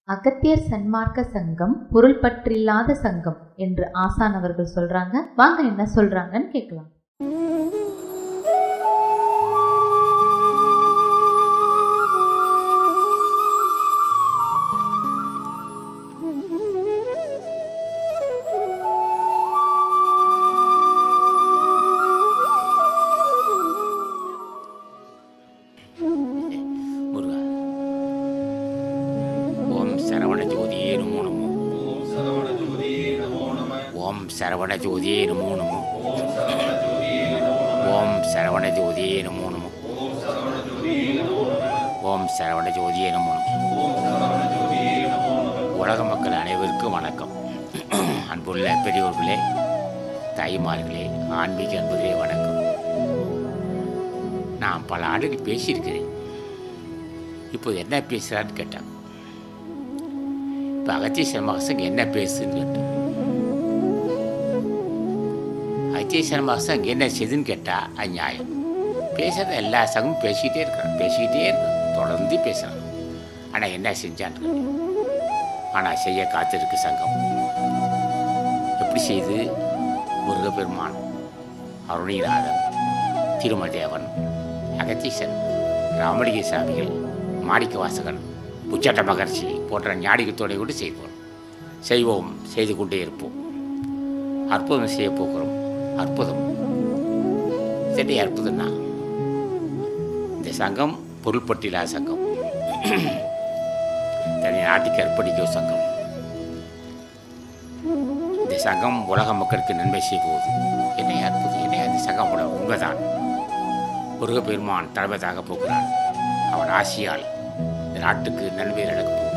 அகத்தியர் சன்மார்க்க சங்கம் பொருள் பற்றில்லாத சங்கம் என்று ஆசான் அவர்கள் சொல்றாங்க வாங்க என்ன சொல்றாங்கன்னு கேட்கலாம் முருகா ஓம் சரவண ஜோதியே நமோ நமோ ஓம் சரவண ஜோதியே நமோ நமோ ஓம் சரவண ஜோதியே நமோ நமோ ஓம் சரவண ஜோதியே நமோ நமோ உலக மக்கள் அனைவருக்கும் வணக்கம் அன்புள்ள பெரியோர்களே தாய்மார்களே ஆன்மீக அன்பர்களே வணக்கம் நான் பல ஆண்டுகள் பேசியிருக்கிறேன் இப்போது என்ன பேசுகிறான்னு கேட்டான் இப்போ அகத்திய சர்மாசங்க என்ன பேசுன்னு கேட்டான் அகத்திய சர்மாசங்க என்ன செய்துன்னு கேட்டா அது நியாயம் பேசுறத எல்லா சங்கமும் பேசிக்கிட்டே இருக்கிறான் பேசிக்கிட்டே இருக்கான் தொடர்ந்து பேசுகிறான் ஆனால் என்ன செஞ்சான்னு கேட்டான். ஆனால் செய்ய காத்திருக்கு சங்கம் எப்படி செய்து முருகப்பெருமான் அருணிநாதன் திருமதேவன் அகத்தீசன் ராமலிங்க சாமிகள் மாணிக்க வாசகன் உச்சட்ட மகர்ஷி போன்ற ஞாடிகத்தோடு கூட செய்வோம் செய்வோம் செய்து கொண்டே இருப்போம் அற்புதம் செய்ய போகிறோம் அற்புதம் சரி அற்புதம்னா இந்த சங்கம் பொருள்பட்டிலா சங்கம் தனி நாட்டுக்கு அர்ப்பணிக்கும் சங்கம் இந்த சங்கம் உலக மக்களுக்கு நன்மை செய்ய போகுது என்ன அற்புதம் என்ன அந்த சங்கமோட உண்மைதான் முருகப்பெருமான் தலைமையாக போகிறான் அவன் ஆசியால் இந்த நாட்டுக்கு நன்மை நடக்க போகுது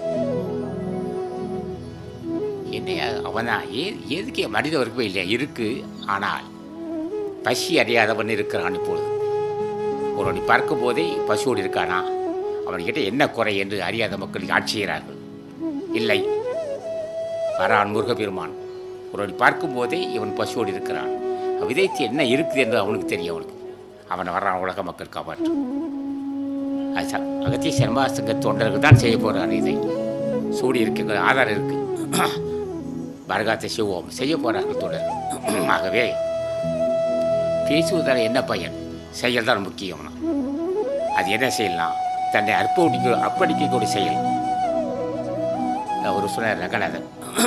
என்னையா அவன் தான் ஏ எதுக்கே மனித வர்க்கமே இல்லையா இருக்கு ஆனால் பசி அறியாதவன் இருக்கிறான் இப்பொழுது ஒருவனை பார்க்கும் போதே பசியோடு இருக்கானா அவன்கிட்ட என்ன குறை என்று அறியாத மக்கள் ஆட்சி செய்கிறார்கள் இல்லை வரான் முருகப்பெருமான் ஒருவனை பார்க்கும் போதே இவன் பசியோடு இருக்கிறான் விதைத்து என்ன இருக்குது என்று அவனுக்கு தெரியும் அவனுக்கு அவனை வர்றான் உலக மக்கள் காப்பாற்று அது ச- அகத்திய சர்மா சங்க தொண்டர்கள் தான் செய்ய போகிறார் இதை சூடி இருக்குங்க ஆதாரம் இருக்கு பரகாத்தை செய்வோம் செய்ய போகிறார்கள் தொடர்கள் ஆகவே பேசுவதால் என்ன பயன் செயல் தான் முக்கியம் அது என்ன செய்யலாம் தன்னை அர்ப்பணிக்க அர்ப்பணிக்கக்கூடிய செயல் ஒரு சொன்னார் ரங்கநாதன்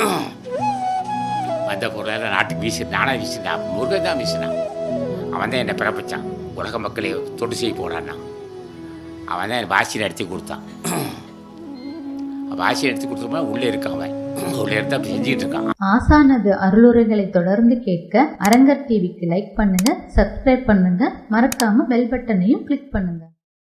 அந்த பொருளாதார நாட்டுக்கு வீசி நானா வீசினா முருகன் தான் வீசினான் அவன் தான் என்னை பிறப்பிச்சான் உலக மக்களை தொண்டு செய்ய போடான்னா அவன் தான் வாசியில் எடுத்து கொடுத்தான் வாசியில் எடுத்து கொடுத்தோம்னா உள்ளே இருக்கான் அவன் உள்ளே இருந்து அப்படி செஞ்சுக்கிட்டு இருக்கான் ஆசானது அருளுரைகளை தொடர்ந்து கேட்க அரங்கர் டிவிக்கு லைக் பண்ணுங்க சப்ஸ்கிரைப் பண்ணுங்க மறக்காம பெல் பட்டனையும் கிளிக் பண்ணுங்க